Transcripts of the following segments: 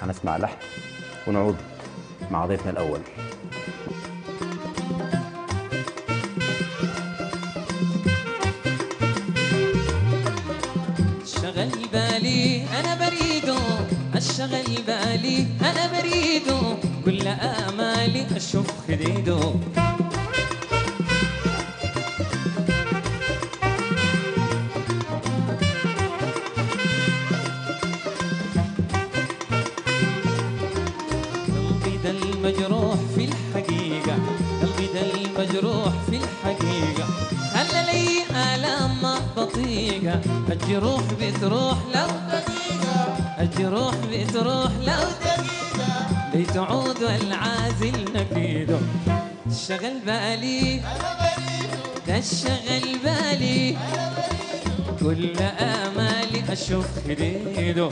حنسمع لحن ونعود مع ضيفنا الأول شغل بالي انا بريده الشغل بالي انا بريده كل امالي اشوف خديده قلبي ده المجروح في الحقيقة قلبي ده المجروح في الحقيقة خلى لي آلام ما بطيقة الجروح بتروح لو دقيقة الجروح بتروح لو دقيقة لتعود والعازل نفيده شغل بالي ده الشغل بالي كل آمالي أشوف خديده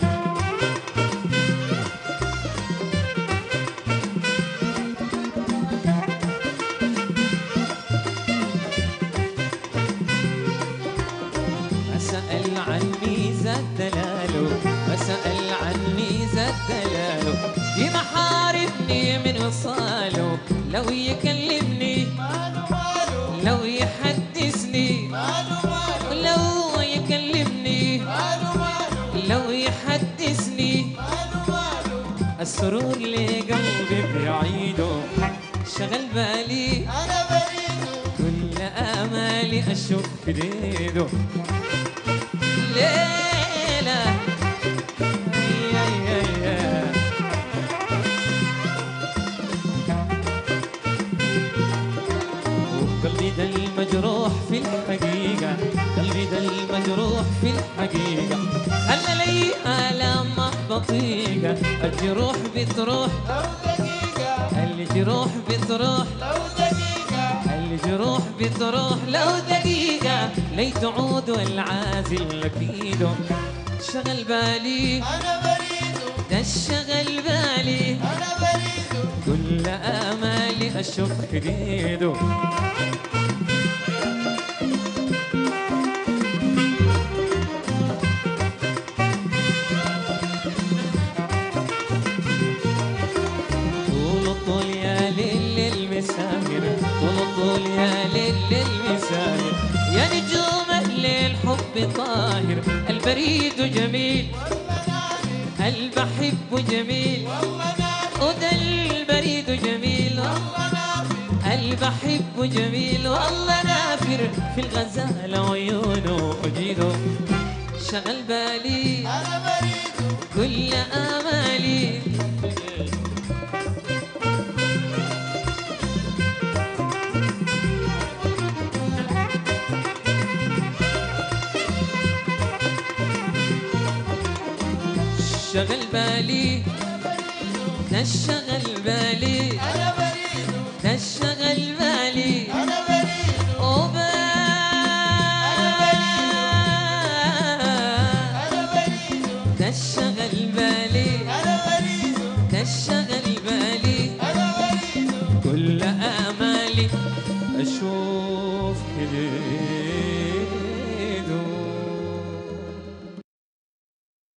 أسأل عن ميزة دلاله أسأل عن ميزة دلاله في محاربني من وصاله لو يكلمني لو يحدثني لو يكلمني لو يحدثني السرور لقلبي بعيده شغل بالي كل امالي اشوف خديده ليلة يا يا يا وقلبي ده المجروح في الحقيقة قلبي ده المجروح في الحقيقة خلى لي آلام ما بطيقة الجروح بتروح الجروح بتروح الجروح بتروح لو دقيقة لي تعود والعازل أكيد شغل بالي ده الشغل بالي كل آمالي أشوف خديده طول الطول يا ليل المسامر طول الطول يا ليل المسامر يا نجوم أهل الحب طاهر البريد جميل البحب جميل وده البريد جميل البحب جميل والله نافر في الغزالة عيونه أجيده شغل بالي كل آمالي شغل بالي ده الشغل بالي ده الشغل بالي